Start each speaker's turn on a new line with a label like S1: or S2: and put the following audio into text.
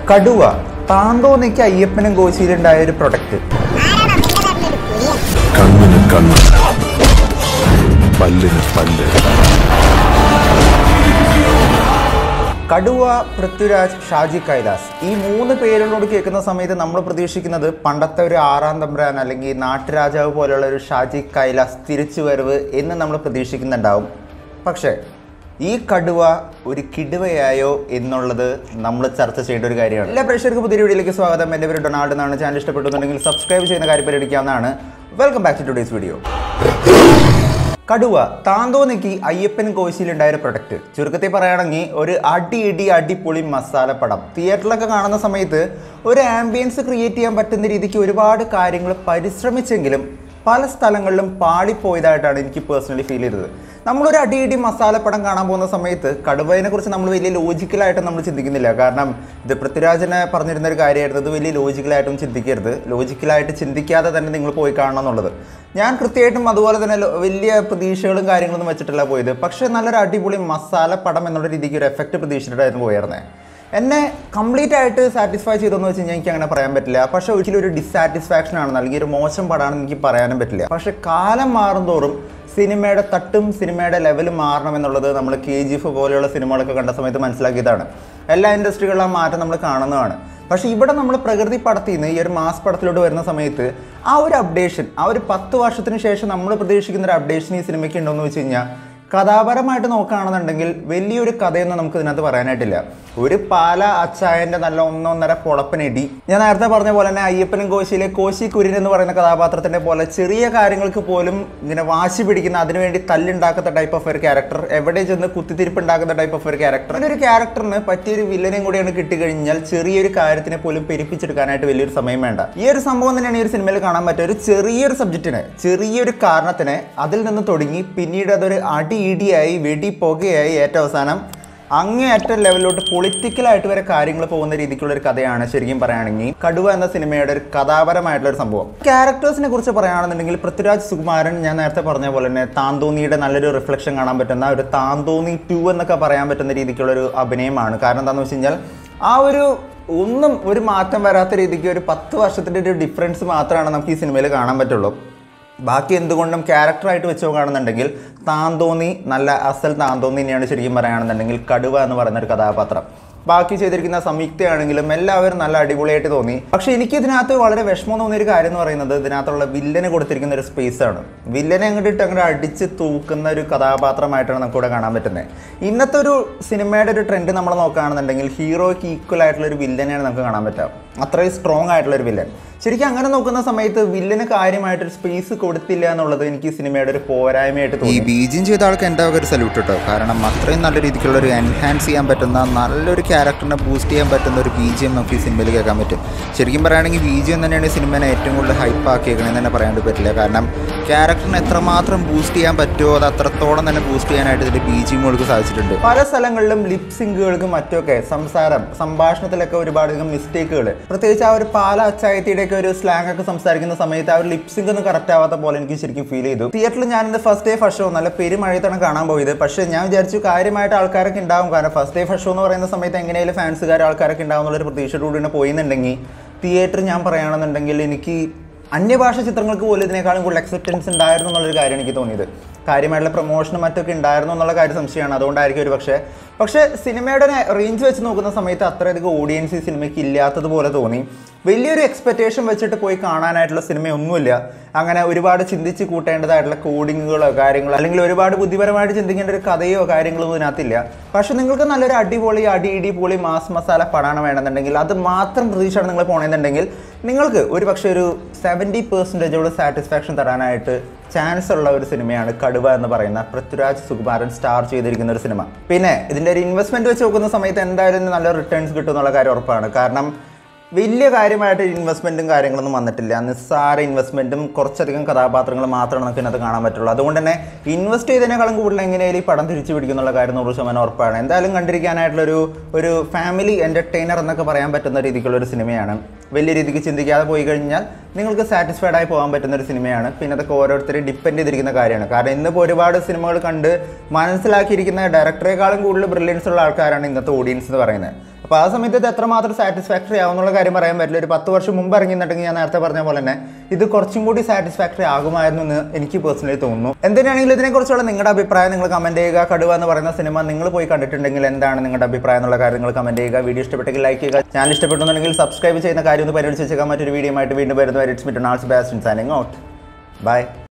S1: കടുവ താന്തോന്നിക്ക് അയ്യപ്പനും കോശിയിലുണ്ടായ ഒരു പ്രൊഡക്റ്റ്
S2: കണ്ണിന് കണ്ണ് പല്ലിന് പല്ല്
S1: കടുവ പൃഥ്വിരാജ് ഷാജി കൈലാസ് ഈ മൂന്ന് പേരുകളോട് കേൾക്കുന്ന സമയത്ത് നമ്മൾ പ്രതീക്ഷിക്കുന്നത് പണ്ടത്തെ ഒരു ആറാം തമ്പുരാൻ അല്ലെങ്കിൽ നാട്ടുരാജാവ് പോലെയുള്ള ഒരു ഷാജി കൈലാസ് തിരിച്ചു വരവ് എന്ന് നമ്മൾ പ്രതീക്ഷിക്കുന്നുണ്ടാവും പക്ഷേ ഈ കടുവ ഒരു കിടുവയായോ എന്നുള്ളത് നമ്മൾ ചർച്ച ചെയ്യേണ്ട ഒരു കാര്യമാണ് എല്ലാ പ്രേക്ഷകർക്ക് പുതിയ വീഡിയോയിലേക്ക് സ്വാഗതം എൻ്റെ പേര് ഡൊണാൾഡ് എന്നാണ് ചാനൽ ഇഷ്ടപ്പെട്ടുന്നുണ്ടെങ്കിൽ സബ്സ്ക്രൈബ് ചെയ്യുന്ന കാര്യം പരിഗണിക്കാവുന്നതാണ് welcome back to today's video Kaduva താന്തോന്നിക്ക് അയ്യപ്പൻ കോശിയിലുണ്ടായ ഒരു പ്രൊഡക്റ്റ് ചുരുക്കത്തിൽ പറയുകയാണെങ്കിൽ ഒരു അടി ഇടി അടിപൊളി മസാല പടം തിയേറ്ററിലൊക്കെ കാണുന്ന സമയത്ത് ഒരു ആംബിയൻസ് ക്രിയേറ്റ് ചെയ്യാൻ പറ്റുന്ന രീതിക്ക് ഒരുപാട് കാര്യങ്ങൾ പരിശ്രമിച്ചെങ്കിലും പല സ്ഥലങ്ങളിലും പാളിപ്പോയതായിട്ടാണ് എനിക്ക് പേഴ്സണലി ഫീൽ ചെയ്തത് നമ്മളൊരു അടി ഇടി മസാല പടം കാണാൻ പോകുന്ന സമയത്ത് കടുവയെ കുറിച്ച് നമ്മൾ വലിയ ലോജിക്കലായിട്ട് നമ്മൾ ചിന്തിക്കുന്നില്ല കാരണം ഇത് പൃഥ്വിരാജനെ പറഞ്ഞിരുന്ന ഒരു കാര്യമായിരുന്നു ഇത് വലിയ ലോജിക്കലായിട്ടും ചിന്തിക്കരുത് ലോജിക്കലായിട്ട് ചിന്തിക്കാതെ തന്നെ നിങ്ങൾ പോയി കാണണം എന്നുള്ളത് ഞാൻ കൃത്യമായിട്ടും അതുപോലെ തന്നെ ലോ- വലിയ പ്രതീക്ഷകളും കാര്യങ്ങളൊന്നും വെച്ചിട്ടല്ല പോയത് പക്ഷേ നല്ലൊരു അടിപൊളി മസാല പടം എന്നുള്ള രീതിക്ക് ഒരു എഫക്റ്റ് പ്രതീക്ഷിച്ചിട്ടായിരുന്നു പോയിരുന്നത് എന്നെ കംപ്ലീറ്റ് ആയിട്ട് സാറ്റിസ്ഫൈ ചെയ്തെന്ന് വെച്ച് കഴിഞ്ഞാൽ എനിക്ക് അങ്ങനെ പറയാൻ പറ്റില്ല പക്ഷേ ഒരിക്കലും ഒരു ഡിസാറ്റിസ്ഫാക്ഷൻ ആണ് അല്ലെങ്കിൽ ഒരു മോശം പടമാണെന്ന് എനിക്ക് പറയാനും പറ്റില്ല പക്ഷേ കാലം മാറുന്തോറും സിനിമയുടെ തട്ടും സിനിമയുടെ ലെവലും മാറണം എന്നുള്ളത് നമ്മൾ കെ ജി എഫ് പോലെയുള്ള സിനിമകളൊക്കെ കണ്ട സമയത്ത് മനസ്സിലാക്കിയതാണ് എല്ലാ ഇൻഡസ്ട്രികളിലും ആ മാറ്റം നമ്മൾ കാണുന്നതാണ് പക്ഷേ ഇവിടെ നമ്മൾ പ്രകൃതി പടത്തിൽ നിന്ന് ഈ ഒരു മാസ് പടത്തിലോട്ട് വരുന്ന സമയത്ത് ആ ഒരു അപ്ഡേഷൻ ആ ഒരു പത്ത് വർഷത്തിന് ശേഷം നമ്മൾ പ്രതീക്ഷിക്കുന്ന ഒരു അപ്ഡേഷൻ ഈ സിനിമയ്ക്ക് ഉണ്ടോ എന്ന് വെച്ച് കഴിഞ്ഞാൽ കഥാപരമായിട്ട് നോക്കുകയാണെന്നുണ്ടെങ്കിൽ വലിയൊരു കഥയൊന്നും നമുക്ക് ഇതിനകത്ത് പറയാനായിട്ടില്ല ഒരു പാല അച്ചായന്റെ നല്ല ഒന്നൊന്നര പൊളപ്പനിടി ഞാൻ നേരത്തെ പറഞ്ഞ പോലെ തന്നെ അയ്യപ്പനും കോശിയിലെ കോശി കുര്യൻ എന്ന് പറയുന്ന കഥാപാത്രത്തിന്റെ പോലെ ചെറിയ കാര്യങ്ങൾക്ക് പോലും ഇങ്ങനെ വാശി പിടിക്കുന്ന അതിനുവേണ്ടി തല്ലുണ്ടാക്കുന്ന ടൈപ്പ് ഓഫ് ഒരു ക്യാരക്ടർ എവിടെ ചെന്ന് കുത്തിത്തിരിപ്പ് ഉണ്ടാക്കുന്ന ടൈപ്പ് ഓഫ് ഒരു ക്യാരക്ടർ ഒരു ക്യാരക്ടറിന് പറ്റിയൊരു വില്ലനെയും കൂടിയാണ് കിട്ടിക്കഴിഞ്ഞാൽ ചെറിയൊരു കാര്യത്തിനെ പോലും പെരുപ്പിച്ചെടുക്കാനായിട്ട് വലിയൊരു സമയം വേണ്ട ഈ ഒരു സംഭവം തന്നെയാണ് ഈ ഒരു സിനിമയിൽ കാണാൻ പറ്റുക ഒരു ചെറിയൊരു സബ്ജക്റ്റിനെ ചെറിയൊരു കാരണത്തിനെ അതിൽ നിന്ന് തുടങ്ങി പിന്നീട് അതൊരു അടി ഇടിയായി വെടി പുകയായി ഏറ്റവും അവസാനം അങ്ങേയറ്റം ലെവലിലോട്ട് പൊളിറ്റിക്കലായിട്ട് വരെ കാര്യങ്ങൾ പോകുന്ന രീതിക്കുള്ള ഒരു കഥയാണ് ശരിക്കും പറയുകയാണെങ്കിൽ കടുവ എന്ന സിനിമയുടെ ഒരു കഥാപരമായിട്ടുള്ള ഒരു സംഭവം ക്യാരക്ടേഴ്സിനെ കുറിച്ച് പറയുകയാണെന്നുണ്ടെങ്കിൽ പൃഥ്വിരാജ് സുകുമാരൻ ഞാൻ നേരത്തെ പറഞ്ഞ പോലെ തന്നെ താന്തോന്നിയുടെ നല്ലൊരു റിഫ്ലക്ഷൻ കാണാൻ പറ്റുന്ന ഒരു താന്തോന്നി ടു എന്നൊക്കെ പറയാൻ പറ്റുന്ന രീതിക്കുള്ള ഒരു അഭിനയമാണ് കാരണം എന്താണെന്ന് വെച്ച് കഴിഞ്ഞാൽ ആ ഒരു ഒന്നും ഒരു മാറ്റം വരാത്ത രീതിക്ക് ഒരു പത്ത് വർഷത്തിൻ്റെ ഒരു ഡിഫറൻസ് മാത്രമാണ് നമുക്ക് ഈ സിനിമയിൽ കാണാൻ പറ്റുള്ളൂ ബാക്കി എന്തുകൊണ്ടും ക്യാരക്ടറായിട്ട് വെച്ച് നോക്കുകയാണെന്നുണ്ടെങ്കിൽ താന്തോന്നി നല്ല അസൽ താന്തോന്നി തന്നെയാണ് ശരിക്കും പറയുകയാണെന്നുണ്ടെങ്കിൽ കടുവ എന്ന് പറയുന്ന ഒരു കഥാപാത്രം ബാക്കി ചെയ്തിരിക്കുന്ന സംയുക്തയാണെങ്കിലും എല്ലാവരും നല്ല അടിപൊളിയായിട്ട് തോന്നി പക്ഷെ എനിക്ക് ഇതിനകത്ത് വളരെ വിഷമം തോന്നിയ ഒരു കാര്യം എന്ന് പറയുന്നത് ഇതിനകത്തുള്ള വില്ലന് കൊടുത്തിരിക്കുന്ന ഒരു സ്പേസ് ആണ് വില്ലനെ അങ്ങോട്ട് ഇട്ട് അങ്ങോട്ട് അടിച്ച് തൂക്കുന്ന ഒരു കഥാപാത്രമായിട്ടാണ് നമുക്ക് ഇവിടെ കാണാൻ പറ്റുന്നത് ഇന്നത്തെ ഒരു സിനിമയുടെ ഒരു ട്രെൻഡ് നമ്മൾ നോക്കുകയാണെന്നുണ്ടെങ്കിൽ ഹീറോയ്ക്ക് ഈക്വൽ ആയിട്ടുള്ള ഒരു വില്ലനെയാണ് നമുക്ക് കാണാൻ പറ്റുക അത്രയും സ്ട്രോങ് ആയിട്ടുള്ള ഒരു വില്ലൻ ശരിക്കും അങ്ങനെ നോക്കുന്ന സമയത്ത് വില്ലന് കാര്യമായിട്ടൊരു സ്പേസ് കൊടുത്തില്ല എന്നുള്ളത് എനിക്ക് ഈ സിനിമയുടെ ഒരു പോരായ്മയായിട്ട് തോന്നി ഈ ബീജിങ് ചെയ്ത ആൾക്ക് എൻ്റെ ഒരു സല്യൂട്ട് കേട്ടോ കാരണം അത്രയും നല്ല രീതിക്കുള്ള ഒരു എൻഹാൻസ് ചെയ്യാൻ പറ്റുന്ന നല്ലൊരു ക്യാരക്ടറിനെ ബൂസ്റ്റ് ചെയ്യാൻ പറ്റുന്ന ഒരു ബി ജി എം നമുക്ക് ഈ സിനിമയിൽ കേൾക്കാൻ പറ്റും ശരിക്കും പറയുകയാണെങ്കിൽ ബി ജി എം തന്നെയാണ് ഈ സിനിമേനെ ഏറ്റവും കൂടുതൽ ഹൈപ്പ് ആക്കിയേക്കണമെന്ന് തന്നെ പറയാൻ പറ്റില്ല കാരണം ക്യാരക്ടറിനെ എത്രമാത്രം ബൂസ്റ്റ് ചെയ്യാൻ പറ്റുമോ അത് അത്രത്തോളം തന്നെ ബൂസ്റ്റ് ചെയ്യാനായിട്ട് ഇതിന്റെ ബി ജി എമ്മുകൾക്ക് സാധിച്ചിട്ടുണ്ട് പല സ്ഥലങ്ങളിലും ലിപ് സിങ്കുകൾക്കും മറ്റൊക്കെ സംസാരം സംഭാഷണത്തിലൊക്കെ ഒരുപാടധികം മിസ്റ്റേക്കുകൾ പ്രത്യേകിച്ച് ആ ഒരു പാല അച്ചായത്തിയുടെ ഒക്കെ ഒരു സ്ലാങ് ഒക്കെ സംസാരിക്കുന്ന സമയത്ത് ആ ഒരു ലിപ് സിങ്ക് ഒന്നും കറക്റ്റ് ആവാത്ത പോലെ എനിക്ക് ശരിക്കും ഫീൽ ചെയ്തു തിയേറ്ററിൽ ഞാൻ ഇന്ന് ഫസ്റ്റ് ഡേ ഫസ്റ്റ് ഷോ നല്ല പെരുമഴയത്താണ് കാണാൻ പോയത് പക്ഷേ ഞാൻ വിചാരിച്ചു കാര്യമായിട്ട് ആൾക്കാരൊക്കെ ഉണ്ടാവും കാരണം ഫസ്റ്റ് ഡേ ഫസ്റ്റ് ഷോ എന്ന് പറയുന്ന സമയത്ത് എങ്ങനെയായാലും ഫാൻസുകാർ ആൾക്കാരൊക്കെ ഉണ്ടാവും എന്നുള്ളൊരു പ്രതീക്ഷയോടുകൂടി പോയിന്നുണ്ടെങ്കിൽ തിയേറ്റർ ഞാൻ പറയുകയാണെന്നുണ്ടെങ്കിൽ എനിക്ക് അന്യഭാഷ ചിത്രങ്ങൾക്ക് പോലും ഇതിനേക്കാളും കൂടുതൽ അക്സെപ്റ്റൻസ് ഉണ്ടായിരുന്നു എന്നുള്ളൊരു കാര്യം എനിക്ക് തോന്നിയത് കാര്യമായിട്ടുള്ള പ്രൊമോഷനും മറ്റൊക്കെ ഉണ്ടായിരുന്നു എന്നുള്ള കാര്യം സംശയമാണ് അതുകൊണ്ടായിരിക്കും ഒരു പക്ഷേ പക്ഷേ സിനിമയുടെ റേഞ്ച് വെച്ച് നോക്കുന്ന സമയത്ത് അത്രയധികം ഓഡിയൻസ് ഈ സിനിമയ്ക്ക് ഇല്ലാത്തതുപോലെ തോന്നി വലിയൊരു എക്സ്പെക്റ്റേഷൻ വെച്ചിട്ട് പോയി കാണാനായിട്ടുള്ള സിനിമയൊന്നുമില്ല അങ്ങനെ ഒരുപാട് ചിന്തിച്ച് കൂട്ടേണ്ടതായിട്ടുള്ള കോഡിങ്ങുകളോ കാര്യങ്ങളോ അല്ലെങ്കിൽ ഒരുപാട് ബുദ്ധിപരമായിട്ട് ചിന്തിക്കേണ്ട ഒരു കഥയോ കാര്യങ്ങളോ ഒന്നും ഇതിനകത്തില്ല പക്ഷെ നിങ്ങൾക്ക് നല്ലൊരു അടിപൊളി അടി ഇടി പൊളി മാസ് മസാല പടാണ് വേണമെന്നുണ്ടെങ്കിൽ അത് മാത്രം പ്രതീക്ഷയാണ് നിങ്ങൾ പോകണമെന്നുണ്ടെങ്കിൽ നിങ്ങൾക്ക് ഒരു പക്ഷേ ഒരു സെവൻറ്റി പെർസെൻറ്റേജോട് സാറ്റിസ്ഫാക്ഷൻ തരാനായിട്ട് ചാൻസ് ഉള്ള ഒരു സിനിമയാണ് കടുവ എന്ന് പറയുന്ന പൃഥ്വിരാജ് സുകുമാരൻ സ്റ്റാർ ചെയ്തിരിക്കുന്ന ഒരു സിനിമ പിന്നെ ഇതിൻ്റെ ഒരു ഇൻവെസ്റ്റ്മെൻറ്റ് വെച്ച് നോക്കുന്ന സമയത്ത് എന്തായാലും ഇതിന് നല്ല റിട്ടേൺസ് കിട്ടും എന്നുള്ള കാര്യം ഉറപ്പാണ് കാരണം വലിയ കാര്യമായിട്ട് ഇൻവെസ്റ്റ്മെൻറ്റും കാര്യങ്ങളൊന്നും വന്നിട്ടില്ല നിസ്സാര ഇൻവെസ്റ്റ്മെൻറ്റും കുറച്ചധികം കഥാപാത്രങ്ങൾ മാത്രമാണ് നമുക്ക് ഇതിനകത്ത് കാണാൻ പറ്റുള്ളൂ അതുകൊണ്ട് തന്നെ ഇൻവെസ്റ്റ് ചെയ്തതിനേക്കാളും കൂടുതൽ എങ്ങനെയാലും ഈ പടം തിരിച്ചു പിടിക്കുന്നുള്ള കാര്യം നൂറ് ശതമാനം ഉറപ്പാണ് എന്തായാലും കണ്ടിരിക്കാനായിട്ടുള്ളൊരു ഒരു ഫാമിലി എൻ്റർടൈനർ എന്നൊക്കെ പറയാൻ പറ്റുന്ന രീതിക്കുള്ള ഒരു സിനിമയാണ് വലിയ രീതിക്ക് ചിന്തിക്കാതെ പോയി കഴിഞ്ഞാൽ നിങ്ങൾക്ക് സാറ്റിസ്ഫൈഡ് ആയി പോകാൻ പറ്റുന്ന ഒരു സിനിമയാണ് പിന്നെ അതൊക്കെ ഓരോരുത്തരെയും ഡിപ്പെൻഡ് ചെയ്തിരിക്കുന്ന കാര്യമാണ് കാരണം ഇന്നിപ്പോൾ ഒരുപാട് സിനിമകൾ കണ്ട് മനസ്സിലാക്കിയിരിക്കുന്ന ഡയറക്ടറെക്കാളും കൂടുതൽ ബ്രില്യൻസ് ഉള്ള ആൾക്കാരാണ് ഇന്നത്തെ ഓഡിയൻസ് എന്ന് പറയുന്നത് അപ്പോൾ ആ സമയത്ത് ഇത് എത്രമാത്രം സാറ്റിസ്ഫാക്ടറി ആവുന്നുള്ള കാര്യം പറയാൻ പറ്റില്ല ഒരു പത്ത് വർഷം മുമ്പ് ഇറങ്ങിയിട്ടുണ്ടെങ്കിൽ ഞാൻ നേരത്തെ പറഞ്ഞ പോലെ തന്നെ ഇത് കുറച്ചും കൂടി സാറ്റിസ്ഫാക്ടറി ആകുമായിരുന്നു എന്ന് എനിക്ക് പേഴ്സണലി തോന്നുന്നു എന്തിനാണെങ്കിലും ഇതിനെക്കുറിച്ചുള്ള നിങ്ങളുടെ അഭിപ്രായം നിങ്ങൾ കമൻറ്റ് ചെയ്യുക കടുവ എന്ന് പറയുന്ന സിനിമ നിങ്ങൾ പോയി കണ്ടിട്ടുണ്ടെങ്കിൽ എന്താണ് നിങ്ങളുടെ അഭിപ്രായം എന്നുള്ള കാര്യം നിങ്ങൾ കമൻറ്റ് ചെയ്യുക വീഡിയോ ഇഷ്ടപ്പെട്ടെങ്കിൽ ലൈക്ക് ചെയ്യുക ചാനൽ ഇഷ്ടപ്പെട്ടുണ്ടെങ്കിൽ സബ്സ്ക്രൈബ് ചെയ്യുന്ന കാര്യം ഒന്ന് പരിഗണിച്ച് വെച്ചേക്കാൻ മറ്റൊരു വീഡിയോ ആയിട്ട് വീണ്ടും വരുന്നവരെ ഇറ്റ്സ് മിറ്റ് ആൾസ് ബാസ്റ്റ് സാനിങ് ഔട്ട് ബൈ